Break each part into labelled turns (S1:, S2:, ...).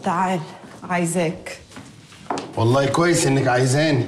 S1: تعال عايزاك
S2: والله كويس انك عايزاني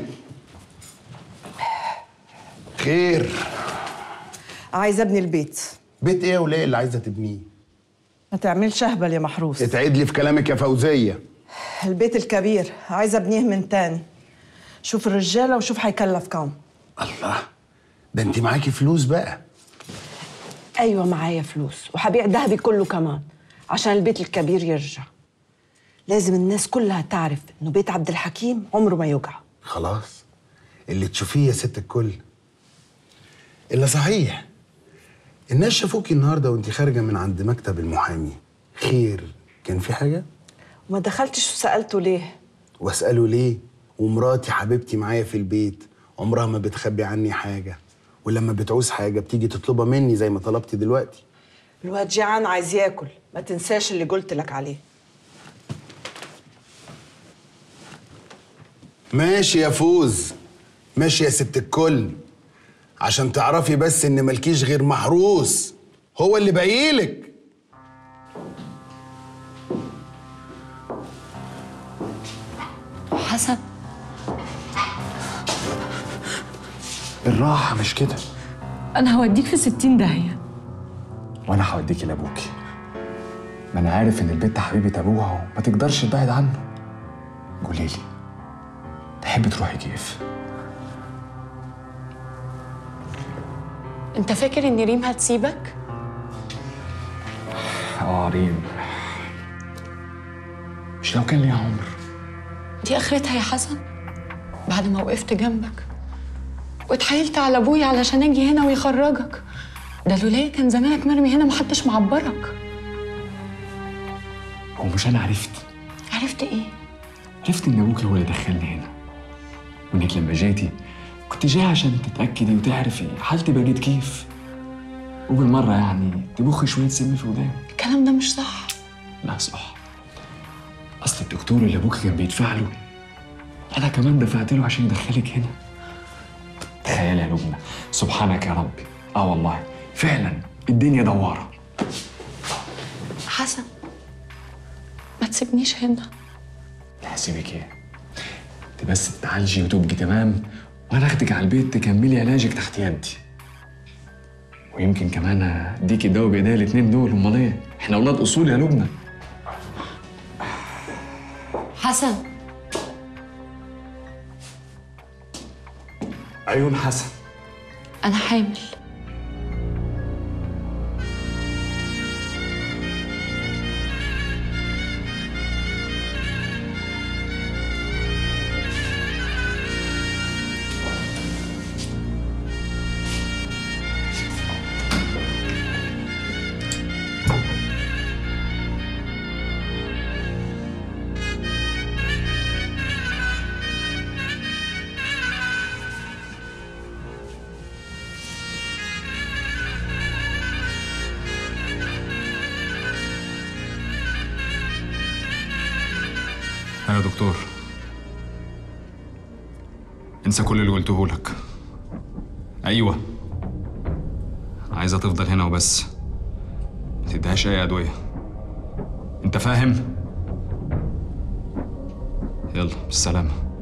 S2: خير
S1: عايزه ابني البيت
S2: بيت ايه وليه اللي عايزه تبنيه
S1: ما تعملش اهبل يا محروس
S2: اتعيد لي في كلامك يا فوزيه
S1: البيت الكبير عايزه ابنيه من تاني شوف الرجاله وشوف هيكلف كام
S2: الله ده انت معاكي فلوس بقى
S1: ايوه معايا فلوس وهبيع ذهبي كله كمان عشان البيت الكبير يرجع لازم الناس كلها تعرف انه بيت عبد الحكيم عمره ما يوجع
S2: خلاص اللي تشوفيه يا ست الكل الا صحيح الناس شافوكي النهارده وانت خارجه من عند مكتب المحامي خير كان في حاجه
S1: وما دخلتش وسالته ليه
S2: واساله ليه ومراتي حبيبتي معايا في البيت عمرها ما بتخبي عني حاجه ولما بتعوز حاجه بتيجي تطلبها مني زي ما طلبتي دلوقتي
S1: الواد جيعان عايز ياكل ما تنساش اللي قلت لك عليه
S2: ماشي يا فوز ماشي يا ست الكل عشان تعرفي بس ان ملكيش غير محروس هو اللي باقيلك
S3: حسن
S4: الراحة مش كده
S3: انا هوديك في ستين داهية
S4: وانا هوديكي لابوكي ما انا عارف ان البنت حبيبة ابوها وما تقدرش تبعد عنه قولي لي تحبي تروحي كيف
S3: انت فاكر ان ريم هتسيبك
S4: اه ريم مش لو كان ليها عمر
S3: دي اخرتها يا حسن بعد ما وقفت جنبك واتحايلت على ابويا علشان اجي هنا ويخرجك ده لولايا كان زمانك مرمي هنا محدش معبرك
S4: هو مش انا عرفت
S3: عرفت ايه
S4: عرفت ان ابوكي هو اللي دخلني هنا وانك لما جيتي كنت جاي عشان تتاكدي وتعرفي حالتي بقت كيف وبالمره يعني تبخي شويه سم في ودانك
S3: الكلام ده مش صح
S4: لا صح اصل الدكتور اللي ابوك كان بيدفع له انا كمان دفعت له عشان يدخلك هنا تخيل يا لبنى سبحانك يا ربي اه والله فعلا الدنيا دواره
S3: حسن ما تسيبنيش هنا
S4: لا هسيبك ايه انت بس تتعالجي وتبقي تمام وانا اخدك على البيت تكملي علاجك تحت يدي ويمكن كمان اديكي الدواء بايديا الاتنين دول امال ايه احنا اولاد اصول يا لبنى
S3: حسن
S4: عيون حسن
S3: انا حامل
S4: ايوه يا دكتور انسى كل اللي قلته لك ايوه عايزه تفضل هنا وبس ما تديهاش اي ادويه انت فاهم يلا بالسلامه